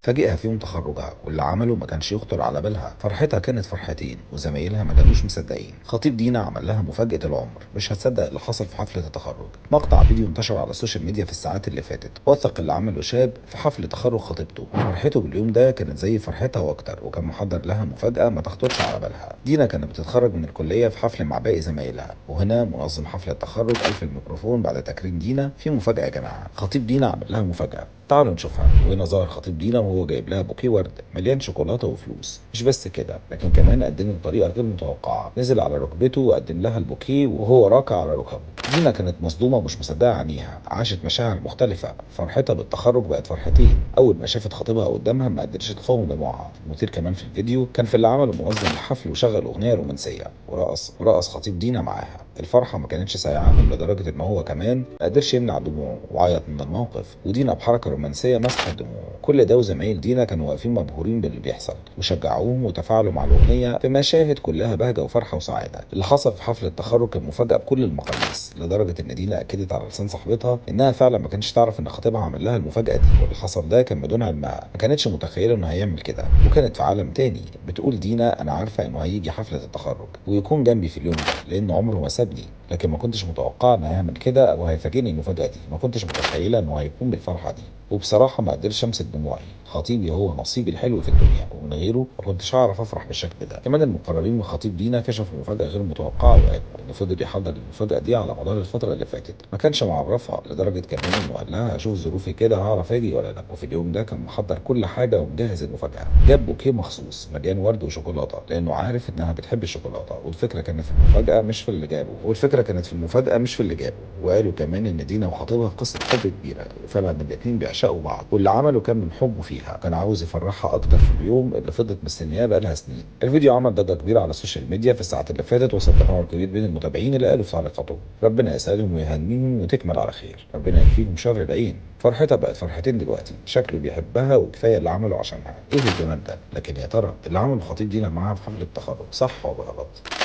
فاجئها في يوم تخرجها واللي عمله ما كانش يخطر على بالها فرحتها كانت فرحتين وزمايلها ما كانوش مصدقين خطيب دينا عمل لها مفاجاه العمر مش هتصدق اللي حصل في حفله التخرج مقطع فيديو انتشر على السوشيال ميديا في الساعات اللي فاتت وثق اللي عمله شاب في حفل تخرج خطيبته فرحته باليوم ده كانت زي فرحتها واكتر وكان محضر لها مفاجاه ما تخطرش على بالها دينا كانت بتتخرج من الكليه في حفل مع باقي زمايلها وهنا منظم حفله التخرج الف الميكروفون بعد تكريم دينا في مفاجاه يا جماعه خطيب دينا عمل لها مفاجاه تعالوا نشوفها وهنا ظهر خطيب دينا وهو جايب لها بوكيه ورد مليان شوكولاته وفلوس مش بس كده لكن كمان قدم له بطريقه غير متوقعه نزل على ركبته وقدم لها البوكيه وهو راكع على ركبه دينا كانت مصدومه ومش مصدقه عينيها عاشت مشاعر مختلفه فرحتها بالتخرج بقت فرحتين اول ما شافت خطيبها قدامها ما قدرتش تقاوم دموعها المثير كمان في الفيديو كان في اللي عمله منظم الحفل وشغل اغنيه رومانسيه ورقص ورقص خطيب دينا معاها الفرحه ما كانتش سايعاهم لدرجه ان هو كمان ما قدرش يمنع دموعه وعيط من الموقف ودينا بحركه رومانسيه مسحت دموعه كل ده وزمايل دينا كانوا واقفين مبهورين باللي بيحصل وشجعوهم وتفاعلوا مع الاغنيه في مشاهد كلها بهجه وفرحه وسعاده اللي حصل في حفله التخرج كان مفاجاه بكل المقاييس لدرجه ان دينا اكدت على لسان صاحبتها انها فعلا ما كانتش تعرف ان خطيبها عمل لها المفاجاه دي واللي حصل ده كان بدون علمها ما كانتش متخيله انه هيعمل كده وكانت في عالم تاني بتقول دينا انا عارفه انه هيجي حفله التخرج ويكون جنبي في اليوم ده لان عمره ما سابني لكن ما كنتش متوقعه انه هيعمل كده او هيفاجئني المفاجاه دي ما كنتش متخيله انه هيكون بالفرحه دي وبصراحه ما قدرتش امسك دموعي خطيبي هو نصيبي الحلو في الدنيا ومن غيره ما كنتش هعرف افرح بالشكل ده كمان المقربين من خطيب دينا كشفوا مفاجاه غير متوقعه وقالوا انه فضل يحضر المفاجاه دي على مدار الفتره اللي فاتت ما كانش معرفها لدرجه كمان انه قال لها اشوف ظروفي كده هعرف اجي ولا لا وفي اليوم ده كان محضر كل حاجه ومجهز المفاجاه جاب بوكيه مخصوص مليان ورد وشوكولاته لانه عارف انها بتحب الشوكولاته والفكره كانت في المفاجاه مش في اللي جابه والفكره كانت في المفاجاه مش في اللي جابه وقالوا كمان ان دينا وخطيبها قصه حب كبيره وفعلا الاثنين بيعشقوا بعض واللي عمله كان من حبه فيها كان عاوز يفرحها اكتر في اليوم اللي فضلت مستنياه بقالها سنين الفيديو عمل ضجه كبيره على السوشيال ميديا في الساعات اللي فاتت وصل تفاعل كبير بين المتابعين اللي قالوا في تعليقاتهم ربنا يسعدهم ويهنيهم وتكمل على خير ربنا يكفيهم شر العين فرحتها بقت فرحتين دلوقتي شكله بيحبها وكفايه اللي عمله عشانها ايه الجمال ده لكن يا ترى اللي عمله خطيب دينا معاها في حفله التخرج صح ولا غلط